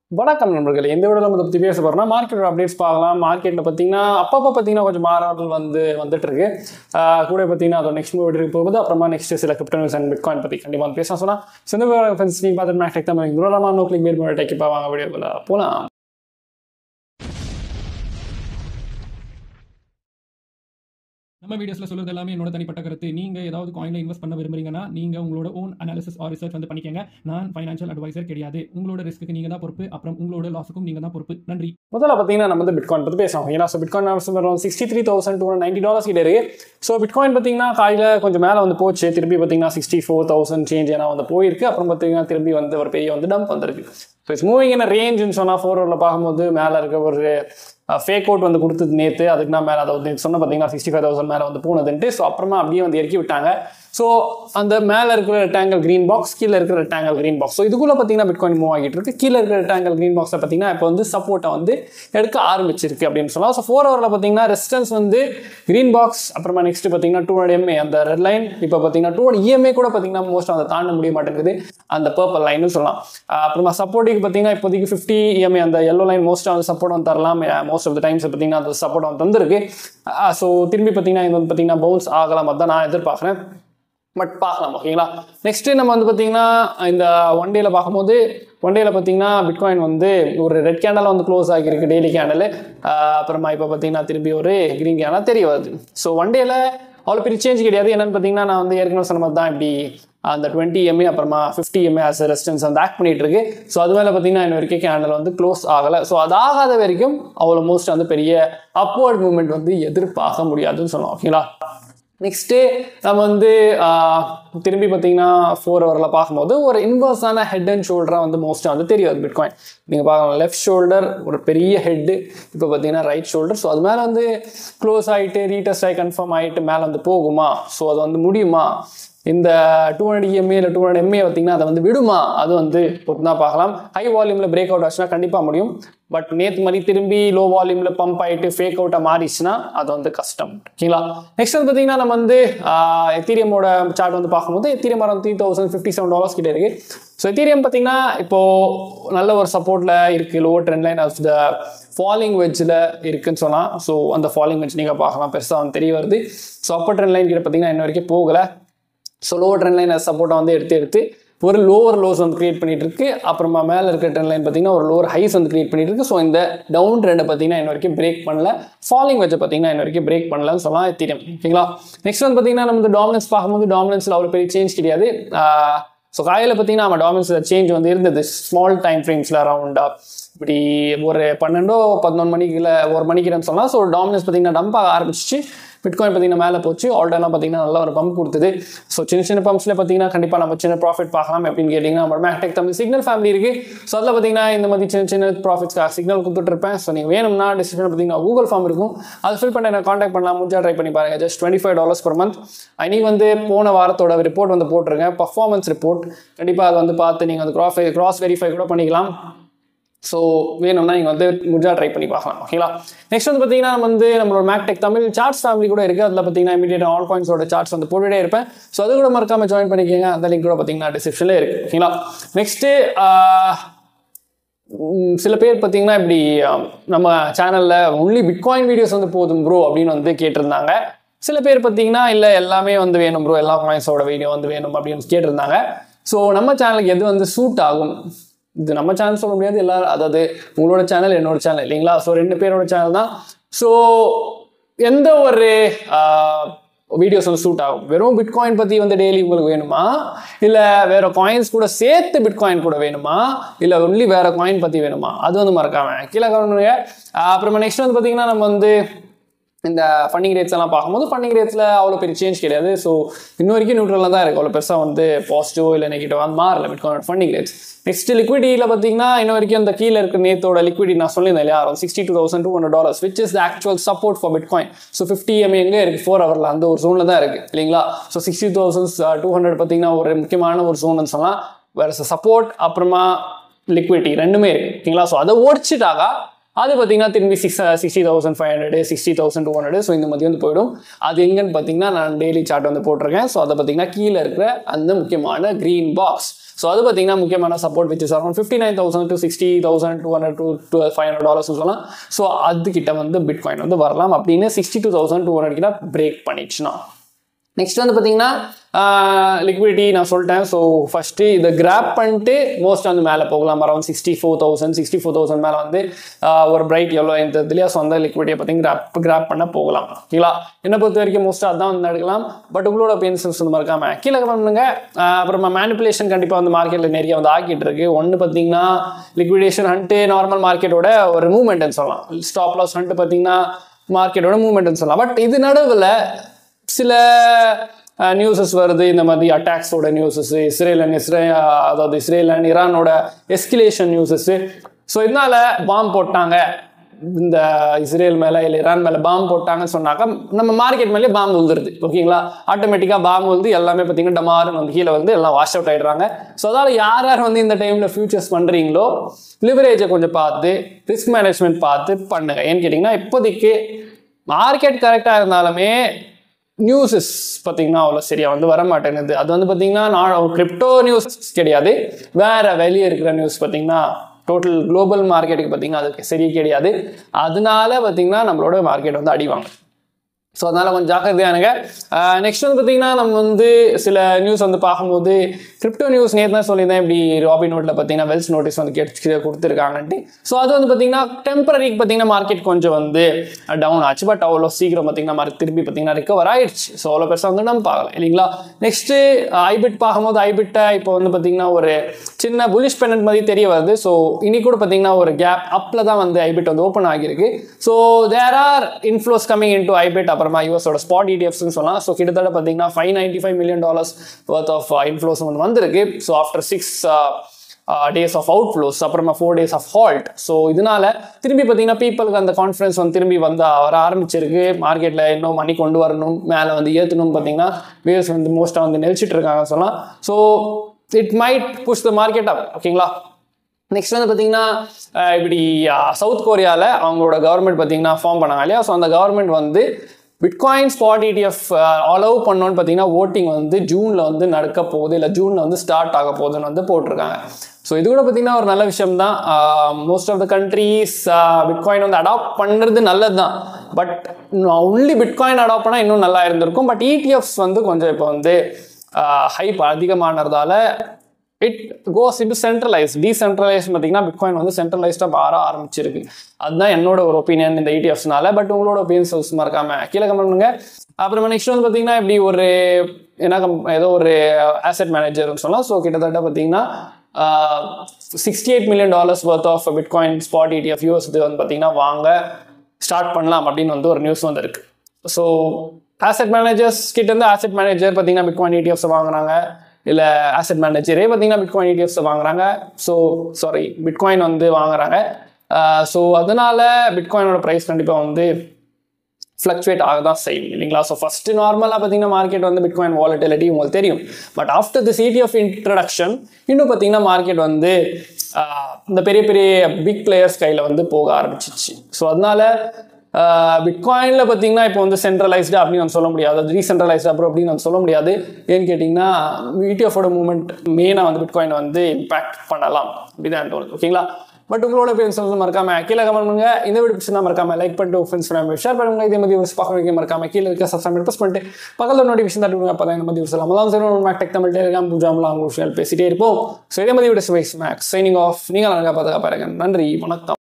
வணக்கம் நண்பர்களே இந்த வீடியோவில் நம்ம இதை பற்றி பேச போகிறோம்னா மார்க்கெட்டோட அப்டேட்ஸ் பார்க்கலாம் மார்க்கெட்டில் பார்த்தீங்கன்னா அப்பப்போ பார்த்தீங்கன்னா கொஞ்சம் மாறாடல் வந்து வந்துட்டு இருக்கு ஆஹ் கூட பார்த்தீங்கன்னா அதோட நெக்ஸ்ட் வீடியோ போகுது அப்புறமா நெக்ஸ்ட் சில கிரிப்டோ நியூஸ் அண்ட் பிட்காயின் பற்றி கண்டிப்பாக வந்து பேசலாம் சொன்னால் சின்ன ஃப்ரெண்ட்ஸ் நீங்கள் பார்த்துட்டு மேக் டெக் தான் தூரமாக நோ கிளிக் மேல் பண்ணி டெக்கிப்பா வாங்க வீடியோவில் போகலாம் நம்ம வீடியோஸ்ல சொல்றது எல்லாமே என்னோட தனிப்பட்ட கருத்து நீங்க ஏதாவது காயின்ல இன்வெஸ்ட் பண்ண விரும்புறீங்கன்னா நீங்க உங்களோட ஓன் அனாலிசிஸ் ஆர் ரிசர்ச் வந்து பண்ணிக்கங்க நான் ஃபைனான்ஷியல் அட்வைசர் கிடையாது உங்களோட ரிஸ்க்கு நீங்க தான் பொறுப்பு அப்புறம் உங்களோட லாஸுக்கும் நீங்க தான் பொறுப்பு நன்றி முதல்ல பார்த்தீங்கன்னா நம்ம வந்து பிட்காயின் பற்றி பேசலாம் ஏன்னா ஸோ பிட்காயின் வரும் sixty three thousand two ninety dollars கிட்ட இருக்கு ஸோ பிட்காயின் பார்த்தீங்கன்னா காலையில் கொஞ்சம் மேலே வந்து போச்சு திருப்பி பார்த்தீங்கன்னா சிக்ஸ்டி ஃபோர் தௌசண்ட் சேஞ்ச் ஏன்னா வந்து போயிருக்கு அப்புறம் பார்த்தீங்கன்னா திரும்பி வந்து ஒரு பெரிய வந்து டம்ப் வந்திருக்கு ஸோ இட்ஸ் மூவிங் என்ன ரேஞ்சுன்னு சொன்னால் ஃபோர் ஓவரில் பார்க்கும்போது மேலே இருக்க ஒரு ஃபேக் அவுட் வந்து கொடுத்தது நேற்று அதுக்கு நான் மேலே அதை வந்து சொன்ன பார்த்தீங்கன்னா சிக்ஸ்டி ஃபைவ் தௌசண்ட் மேலே வந்து போனதுன்ட்டு ஸோ அப்புறமா அப்படியே வந்து இறக்கி விட்டாங்க ஸோ அந்த மேலே இருக்கிற ரெக்டாங்கல் க்ரீன் பாக்ஸ் கீழே இருக்கிற ரெக்டாங்கல் க்ரீன் பாக்ஸ் ஸோ இதுக்குள்ளே பார்த்தீங்கன்னா பிட்காயின் மூவ் ஆகிட்டு இருக்கு கீழே இருக்கிற ரெக்டாங்கல் க்ரீன் பாக்ஸை பார்த்தீங்கன்னா இப்போ வந்து சப்போர்ட்டை வந்து எடுக்க ஆரம்பிச்சிருக்கு அப்படின்னு சொல்லலாம் ஸோ ஃபோர் ஹவரில் பார்த்தீங்கன்னா ரெசிஸ்டன்ஸ் வந்து க்ரீன் பாக்ஸ் அப்புறமா நெக்ஸ்ட் பார்த்தீங்கன்னா டூ ஹண்ட்ரட் எம்ஏ அந்த ரெட் லைன் இப்போ பார்த்தீங்கன்னா டூ ஹண்ட்ரட் இஎம்ஏ கூட பார்த்தீங்கன்னா மோஸ்ட் அதை தாண்ட முடிய மாட்டேங்குது அந்த பர்பிள் லைன்னு சொல்லலாம் ஆஹ் அப்புறமா சப்போர்ட்டுக்கு பார்த்தீங்கன்னா இப்போதைக்கு ஃபிஃப்டி இஎம்ஏ அந்த எல்லோ லைன் மோஸ்ட்டாக வந்து சப்போர்ட் வந்து தரலாம் மோஸ்ட் ஆஃப் த டைம்ஸ் பார்த்தீங்கன்னா அந்த சப்போர்ட் வந்து தந்திருக்கு ஸோ திரும்பி பார்த்தீங்கன்னா இது வந்து பார்த்தீங்கன்னா பவுன்ஸ் ஆகலாம் அதான் நான் எதிர்பார்க்குறேன் பட் பார்க்கலாம் ஓகேங்களா நெக்ஸ்ட்டு நம்ம வந்து பார்த்தீங்கன்னா இந்த ஒன் டேல பார்க்கும்போது ஒன் டேல பார்த்தீங்கன்னா பிட்காயின் வந்து ஒரு ரெட் கேண்டல் வந்து க்ளோஸ் ஆகியிருக்கு டெய்லி கேண்டல் அப்புறமா இப்போ பார்த்தீங்கன்னா திரும்பி ஒரு க்ரீன் கேண்டல் தெரிய வருது ஸோ ஒன் டேல அவ்வளோ பெரிய சேஞ்ச் கிடையாது என்னன்னு பார்த்தீங்கன்னா நான் வந்து ஏற்கனவே சொன்ன மாதிரி தான் இப்படி அந்த டுவெண்ட்டி எம்ஏ அப்புறமா ஃபிஃப்டி எம்ஏ ஆஸ் ரெசிஸ்டன்ஸ் வந்து ஆக்ட் பண்ணிட்டு இருக்கு ஸோ அது மேலே பார்த்தீங்கன்னா இன்ன வரைக்கும் கேண்டல் வந்து க்ளோஸ் ஆகலை ஸோ அது ஆகாத வரைக்கும் அவ்வளோ மோஸ்ட் வந்து பெரிய அப்வர்ட் மூவ்மெண்ட் வந்து எதிர்பார்க்க முடியாதுன்னு சொல்லலாம் ஓகேங்களா நெக்ஸ்ட்டு நம்ம வந்து ஆஹ், திரும்பி பார்த்தீங்கன்னா ஃபோர் ஹவரில் பார்க்கும்போது ஒரு இன்வர்ஸான ஹெட் அண்ட் ஷோல்டராக வந்து மோஸ்ட்டாக வந்து தெரியாது பிட்காயின் நீங்கள் பார்க்கலாம் லெஃப்ட் ஷோல்டர் ஒரு பெரிய ஹெட்டு இப்போ பார்த்தீங்கன்னா ரைட் ஷோல்டர் ஸோ அது மேலே வந்து க்ளோஸ் ஆகிட்டு ரீடெஸ்ட் ஆகி கன்ஃபார்ம் ஆகிட்டு மேலே வந்து போகுமா ஸோ அது வந்து முடியுமா இந்த டூ ஹண்ட்ரட் இஎம்ஏ இல்லை டூ ஹண்ட்ரட் எம்ஏ பார்த்தீங்கன்னா அதை வந்து விடுமா அது வந்து பொறுத்து தான் பார்க்கலாம் ஹை வால்யூமில் பிரேக் அவுட் ஆச்சுன்னா கண்டிப்பாக முடியும் பட் நேற்று மாதிரி திரும்பி லோ வால்யூமில் பம்ப் ஆகிட்டு ஃபேக் அவுட்டாக மாறிச்சுன்னா அது வந்து கஷ்டம் ஓகேங்களா நெக்ஸ்ட் வந்து பார்த்தீங்கன்னா நம்ம வந்து எத்தீரியமோட சார்ட் வந்து பார்க்கும்போது ethereum around three thousand fifty seven dollars கிட்ட இருக்கு ஸோ எத்தீரியம் பார்த்தீங்கன்னா இப்போது நல்ல ஒரு சப்போர்ட்டில் இருக்குது low trend line of the falling வெஜ்ஜில் இருக்குன்னு சொல்லலாம் ஸோ அந்த ஃபாலிங் வெஜ் நீங்கள் பார்க்கலாம் பெருசாக வந்து தெரிய வருது ஸோ அப்பர் ட்ரெண்ட் லைன் கிட்ட பார்த்தீங்கன்னா இன்ன வரைக்கும் போகலை ஸோ லோவர் ட்ரெண்ட் லைன் சப்போர்ட்டை வந்து எடுத்து எடுத்து ஒரு லோவர் லோஸ் வந்து கிரியேட் பண்ணிட்டு இருக்கு அப்புறமா மேலே இருக்கிற ட்ரெண்ட் லைன் பார்த்தீங்கன்னா ஒரு லோவர் ஹைஸ் வந்து கிரியேட் பண்ணிட்டு இருக்கு ஸோ இந்த டவுன் ட்ரெண்டை பார்த்தீங்கன்னா இன்ன வரைக்கும் பிரேக் பண்ணல ஃபாலிங் வச்சு பார்த்தீங்கன்னா இன்ன வரைக்கும் பிரேக் பண்ணலன்னு சொல்லலாம் எத்திரியம் ஓகேங்களா நெக்ஸ்ட் வந்து பார்த்தீங்கன்னா நம்ம டாமினன்ஸ் பார்க்கும்போது டாமினன்ஸில் அவ்வளோ பெரிய சேஞ்ச் கிடையாது ஸோ காலையில் பார்த்தீங்கன்னா நம்ம டாமினன்ஸில் சேஞ்ச் வந்து இருந்தது ஸ்மால் டைம் ஃப்ரேம்ஸில் அரௌண்டாக இப்படி ஒரு பன்னெண்டோ பதினொன்று மணிக்குள்ள ஒரு மணிக்குன்னு சொல்லலாம் ஸோ டாமினன்ஸ் பார்த்தீங்கன்னா டம்ப் ஆக ஆரம்பிச்சிச்சு பிட்காயின் பார்த்தீங்கன்னா மேலே போச்சு ஆல்டர்லாம் பார்த்தீங்கன்னா நல்ல ஒரு பம்ப் கொடுத்தது ஸோ சின்ன சின்ன பம்ப்ஸில் பார்த்தீங்கன்னா கண்டிப்பாக நம்ம சின்ன ப்ராஃபிட் பார்க்கலாம் எப்படின்னு கேட்டிங்கன்னா நம்ம மேக்டெக் தமிழ் சிக்னல் ஃபேமிலி இருக்குது ஸோ அதில் பார்த்தீங்கன்னா இந்த மாதிரி சின்ன சின்ன ப்ராஃபிட்ஸ்க்காக சிக்னல் கொடுத்துட்ருப்பேன் ஸோ நீங்கள் வேணும்னா டிஸ்கிரிப்ஷன் பார்த்தீங்கன்னா கூகுள் ஃபார்ம் இருக்கும் அதை ஃபில் பண்ண எனக்கு காண்டாக்ட் பண்ணலாம் முடிஞ்சா ட்ரை பண்ணி பாருங்கள் just twenty five dollars per month இன்னைக்கு வந்து போன வாரத்தோட ரிப்போர்ட் வந்து போட்டிருக்கேன் பர்ஃபார்மன்ஸ் ரிப்போர்ட் கண்டிப்பாக அதை வந்து பார்த்து நீங்கள் வந்து கிராஸ் கிராஸ் வெரிஃபை கூட பண்ணிக்கலாம் ஸோ வேணும்னா நீங்கள் வந்து முடிஞ்சா ட்ரை பண்ணி பார்க்கலாம் ஓகேங்களா நெக்ஸ்ட் வந்து பார்த்தீங்கன்னா நம்ம வந்து நம்மளோட மேக்டெக் தமிழ் சார்ட்ஸ் ஃபேமிலி கூட இருக்குது அதில் பார்த்தீங்கன்னா இமீடியட் ஆல் பாயிண்ட்ஸோட சார்ட்ஸ் வந்து போட்டுட்டே இருப்பேன் ஸோ அது கூட மறக்காம ஜாயின் பண்ணிக்கோங்க அந்த லிங்க் கூட பார்த்தீங்கன்னா டிஸ்கிரிப்ஷனில் இருக்குது ஓகேங்களா நெக்ஸ்ட்டு சில பேர் பார்த்தீங்கன்னா இப்படி ஆம், நம்ம சேனலில் ஒன்லி பிட்காயின் வீடியோஸ் வந்து போதும் ப்ரோ அப்படின்னு வந்து கேட்டிருந்தாங்க சில பேர் பார்த்தீங்கன்னா இல்லை எல்லாமே வந்து வேணும் ப்ரோ எல்லா காயின்ஸோட வீடியோ வந்து வேணும் அப்படின்னு கேட்டிருந்தாங்க ஸோ நம்ம சேனலுக்கு எது வந்து சூட் ஆகும் இது நம்ம சேனல் சொல்ல முடியாது எல்லா அதாவது உங்களோட சேனல் என்னோட சேனல் இல்லைங்களா ஸோ ரெண்டு பேரோட சேனல் தான் ஸோ எந்த ஒரு வீடியோஸ் வந்து சூட் ஆகும் வெறும் பிட்காயின் பற்றி வந்து டெய்லி உங்களுக்கு வேணுமா இல்லை வேற காயின்ஸ் கூட சேர்த்து பிட்காயின் கூட வேணுமா இல்லை ஒன்லி வேற காயின் பற்றி வேணுமா அது வந்து மறக்காம கீழே கவனிங்க அப்புறமா நெக்ஸ்ட் வந்து பார்த்தீங்கன்னா நம்ம வந்து இந்த ஃபண்டிங் ரேட்ஸ் எல்லாம் பார்க்கும்போது ஃபண்டிங் ரேட்ஸில் அவ்வளோ பெரிய சேஞ்ச் கிடையாது ஸோ இன்ன வரைக்கும் நியூட்ரலாக தான் இருக்குது அவ்வளோ பெருசாக வந்து பாசிட்டிவோ இல்லை நெகட்டிவ் வந்து மாறல பிட்காயின் ஃபண்டிங் ரேட்ஸ் நெக்ஸ்ட் லிக்விடியில் பார்த்தீங்கன்னா இன்ன வரைக்கும் அந்த கீழே இருக்க நேத்தோட லிக்விடி நான் சொல்லியிருந்தேன் இல்லையா around sixty two thousand two hundred dollars which is actual support for bitcoin so fifty M எங்கே இருக்குது ஃபோர் ஹவரில் அந்த ஒரு ஜோனில் தான் இருக்குது இல்லைங்களா so sixty thousand two hundred பார்த்தீங்கன்னா ஒரு முக்கியமான ஒரு ஜோன்னு சொல்லலாம் வேறு சப்போர்ட் அப்புறமா லிக்விடிட்டி ரெண்டுமே இருக்குது ஓகேங்களா ஸோ அதை ஓடிச்சிட்டாக்கா அது பார்த்தீங்கன்னா திரும்பி six sixty thousand five hundred sixty thousand two hundred so இந்த மாதிரி வந்து போயிடும் அது எங்கன்னு பார்த்தீங்கன்னா நான் டெய்லி சார்ட் வந்து போட்டிருக்கேன் ஸோ அதை பார்த்தீங்கன்னா கீழே இருக்கிற அந்த முக்கியமான க்ரீன் பாக்ஸ் ஸோ அது பார்த்தீங்கன்னா முக்கியமான support which is around fifty nine thousand to sixty thousand two hundred two two five hundred dollars சொல்லலாம் ஸோ அதுக்கிட்ட வந்து பிட்காயின் வந்து வரலாம் அப்படின்னு sixty two thousand two hundred கிட்ட பிரேக் பண்ணிடுச்சுன்னா நெக்ஸ்ட் வந்து பார்த்தீங்கன்னா லிக்விடிட்டி நான் சொல்லிட்டேன் ஸோ ஃபஸ்ட்டு இதை கிராப் பண்ணிட்டு மோஸ்ட் வந்து மேலே போகலாம் around sixty four thousand sixty four thousand மேலே வந்து ஆஹ் ஒரு பிரைட் எவ்வளோ இந்த இதுலேயே சொந்த லிக்விடிட்டியை பற்றி கிராப் கிராப் பண்ண போகலாம் ஓகேங்களா என்னை பொறுத்த வரைக்கும் மோஸ்ட்டாக அதான் வந்து எடுக்கலாம் பட் உங்களோட பென்சன்ஸ் வந்து மறக்காம கீழே பண்ணுங்க ஆஹ் அப்புறமா மேனிப்புலேஷன் கண்டிப்பாக வந்து மார்க்கெட்டில் நிறைய வந்து ஆக்கிட்டு இருக்கு ஒன்று பார்த்தீங்கன்னா லிக்விடேஷன் ஹண்ட்டு நார்மல் மார்க்கெட்டோட ஒரு மூவ்மெண்ட்னு சொல்லலாம் ஸ்டாப் லாஸ் ஹண்ட்டு பார்த்தீங்கன்னா மார்க்கெட்டோட மூவ்மெண்ட்னு சொல்லலாம் பட் இது நடுவில் சில நியூஸஸ் வருது இந்த மாதிரி அட்டாக்ஸோட நியூஸஸ் இஸ்ரேல் அண்ட் இஸ்ரே அதாவது இஸ்ரேல் அண்ட் ஈரானோட எஸ்கிலேஷன் நியூஸஸ் ஸோ இதனால பாம்பு போட்டாங்க இந்த இஸ்ரேல் மேலே இல்லை ஈரான் மேலே பாம்பு போட்டாங்கன்னு சொன்னாக்கா நம்ம மார்க்கெட் மேலே பாம்பு விழுந்துருது ஓகேங்களா ஆட்டோமேட்டிக்காக பாம்பு வந்து எல்லாமே பார்த்தீங்கன்னா டமாருன்னு வந்து கீழே வந்து எல்லாம் வாஷ் அவுட் ஆகிடுறாங்க ஸோ அதால் யார் யார் வந்து இந்த டைமில் ஃபியூச்சர்ஸ் பண்ணுறீங்களோ லிவரேஜை கொஞ்சம் பார்த்து ரிஸ்க் மேனேஜ்மெண்ட் பார்த்து பண்ணுங்க ஏன்னு கேட்டிங்கன்னா இப்போதைக்கு மார்க்கெட் கரெக்டாக இருந்தாலுமே நியூஸஸ் பார்த்தீங்கன்னா அவ்வளோ சரியாக வந்து வர மாட்டேங்குது அது வந்து பார்த்தீங்கன்னா நான் கிரிப்டோ நியூஸ் கிடையாது வேற வெளியே இருக்கிற நியூஸ் பார்த்தீங்கன்னா டோட்டல் குளோபல் மார்க்கெட்டுக்கு பார்த்தீங்கன்னா அதுக்கு சரி கிடையாது அதனால பார்த்தீங்கன்னா நம்மளோட மார்க்கெட் வந்து அடிவாங்க ஸோ அதனால் கொஞ்சம் ஜாக்கிரதையானுங்க நெக்ஸ்ட் வந்து பார்த்தீங்கன்னா நம்ம வந்து சில நியூஸ் வந்து பார்க்கும்போது கிரிப்டோ நியூஸ் நேற்று தான் சொல்லியிருந்தேன் இப்படி ராபி நோட்டில் பார்த்தீங்கன்னா வெல்ஸ் நோட்டீஸ் வந்து கேட்டு கொடுத்துருக்காங்கன்ட்டு ஸோ அது வந்து பார்த்தீங்கன்னா டெம்பரரிக்கு பார்த்தீங்கன்னா மார்க்கெட் கொஞ்சம் வந்து டவுன் ஆச்சு பட் அவ்வளோ சீக்கிரம் பார்த்தீங்கன்னா மார்க் திருப்பி பார்த்தீங்கன்னா ரிகவர் ஆயிடுச்சு ஸோ அவ்வளோ பெருசாக வந்து நம்ம பார்க்கலாம் இல்லைங்களா நெக்ஸ்ட்டு ஐபிட் பார்க்கும்போது ஐபிட்டை இப்போ வந்து பார்த்தீங்கன்னா ஒரு சின்ன புலிஷ் பெனட் மாதிரி தெரிய வருது ஸோ இனி கூட பார்த்தீங்கன்னா ஒரு கேப் அப்பில் தான் வந்து ஐபிட் வந்து ஓப்பன் ஆகியிருக்கு so there are inflows coming in to IBIT அப்புறமா யூஎஸோட ஸ்பாட் இடிஎஃப்ஸ்னு சொல்லலாம் ஸோ கிட்டத்தட்ட பார்த்தீங்கன்னா five ninety five million dollars worth of inflows வந்து வந்திருக்கு so after six days of outflows அப்புறமா four days of halt so இதனால திரும்பி பார்த்தீங்கன்னா பீப்புளுக்கு அந்த கான்ஃபிடன்ஸ் வந்து திரும்பி வந்து வர ஆரம்பிச்சிருக்கு மார்க்கெட்டில் இன்னும் மணி கொண்டு வரணும் மேலே வந்து ஏற்றணும் பார்த்தீங்கன்னா வேவ்ஸ் வந்து மோஸ்ட்டாக வந்து நெரிச்சிட்டு இருக்காங்க சொல்லலாம் so it might push the market up ஓகேங்களா நெக்ஸ்ட் வந்து பார்த்தீங்கன்னா அஹ் இப்படி சவுத் கொரியாவில் அவங்களோட கவர்மெண்ட் பார்த்தீங்கன்னா ஃபார்ம் பண்ணாங்க இல்லையா ஸோ அந்த கவர்மெண்ட் வந்து பிட்காயின் ஸ்பாட் இடிஎஃப் அலோவ் பண்ணோன்னு பார்த்தீங்கன்னா ஓட்டிங் வந்து ஜூனில் வந்து நடக்க போகுது இல்லை ஜூனில் வந்து ஸ்டார்ட் ஆக போகுதுன்னு வந்து போட்டிருக்காங்க ஸோ இது கூட பார்த்தீங்கன்னா ஒரு நல்ல விஷயம் தான் most of the countries bitcoin வந்து அடாப்ட் பண்ணுறது நல்லது தான் பட் ஒன்லி பிட்காயின் அடாப்ட் பண்ணால் இன்னும் நல்லா இருந்திருக்கும் பட் இடிஎஃப்ஸ் வந்து கொஞ்சம் இப்போ வந்து ஹைப் அதிகமானதால it goes into centralize decentralize பார்த்தீங்கன்னா பிட்காயின் வந்து சென்ட்ரலைஸ்டாக மாற ஆரம்பிச்சிருக்கு அதுதான் என்னோட ஒரு ஒப்பீனியன் இந்த இடிஎஃப்ஸ்னால பட் உங்களோட ஒப்பீனியன்ஸ் மறக்காம கீழே கமெண்ட் பண்ணுங்க அப்புறமா நெக்ஸ்ட் வந்து பார்த்தீங்கன்னா இப்படி ஒரு என்ன கம் ஏதோ ஒரு ஆசெட் மேனேஜர்னு சொல்லலாம் ஸோ கிட்டத்தட்ட பார்த்தீங்கன்னா sixty eight million dollars worth of bitcoin spot ETF US இது வந்து பார்த்தீங்கன்னா வாங்க ஸ்டார்ட் பண்ணலாம் அப்படின்னு வந்து ஒரு நியூஸ் வந்து இருக்கு ஸோ ஆசெட் மேனேஜர்ஸ் கிட்ட இருந்து ஆசெட் மேனேஜர் பார்த்தீங்கன்னா பிட்காயின் இடிஎஃப்ஸ் வாங்குறாங்க இல்லை ஆசெட் மேனேஜரே பார்த்தீங்கன்னா பிட்காயின் இடிஎஃப்ஸ் வாங்குறாங்க ஸோ சாரி பிட்காயின் வந்து வாங்குறாங்க ஸோ அதனால பிட்காயினோட ப்ரைஸ் கண்டிப்பாக வந்து ஃப்ளக்சுவேட் ஆக தான் செய்யும் இல்லைங்களா ஸோ ஃபஸ்ட்டு நார்மலாக பார்த்தீங்கன்னா மார்க்கெட் வந்து பிட்காயின் வாலட்டிலிட்டி உங்களுக்கு தெரியும் but after the CD of introduction இன்னும் பார்த்தீங்கன்னா மார்க்கெட் வந்து ஆஹ், இந்த பெரிய பெரிய பிக் பிளேயர்ஸ் கையில் வந்து போக ஆரம்பிச்சிச்சு ஸோ அதனால பிட்காயினில் பார்த்தீங்கன்னா இப்போ வந்து சென்ட்ரலைஸ்டு அப்படின்னு நம்ம சொல்ல முடியாது அது டீசென்ட்ரலைஸ்டு அப்புறம் அப்படின்னு நம்ம சொல்ல முடியாது ஏன்னு கேட்டிங்கன்னா இடிஎஃபோட மூவ்மெண்ட் மெயினாக வந்து பிட்காயின் வந்து இம்பாக்ட் பண்ணலாம் அப்படிதான் தோணுது ஓகேங்களா பட் உங்களோட பேன்ஸ் வந்து மறக்காம கீழே கமெண்ட் பண்ணுங்க இந்த வீடியோ பிடிச்சிருந்தா மறக்காம லைக் பண்ணிட்டு ஃப்ரெண்ட்ஸ் ஃபேமிலி ஷேர் பண்ணுங்க இதே மாதிரி ஒரு பார்க்க வைக்க மறக்காம கீழே இருக்க சப்ஸ்கிரைப் ப்ரெஸ் பண்ணிட்டு பக்கத்தில் நோட்டிஃபிகேஷன் தட்டி விடுங்க அப்போ இந்த மாதிரி விஷயம் அதான் சரி டெக் தமிழ் டெலிகிராம் பூஜாமலாம் அவங்க விஷயம் பேசிட்டே இருப்போம் ஸோ இதே மாதிரி வீடியோ மேக்ஸ் சைனிங் ஆஃப் நீங்கள் நல்லா பார்த்துக்க பாருங்க நன்றி வணக்கம்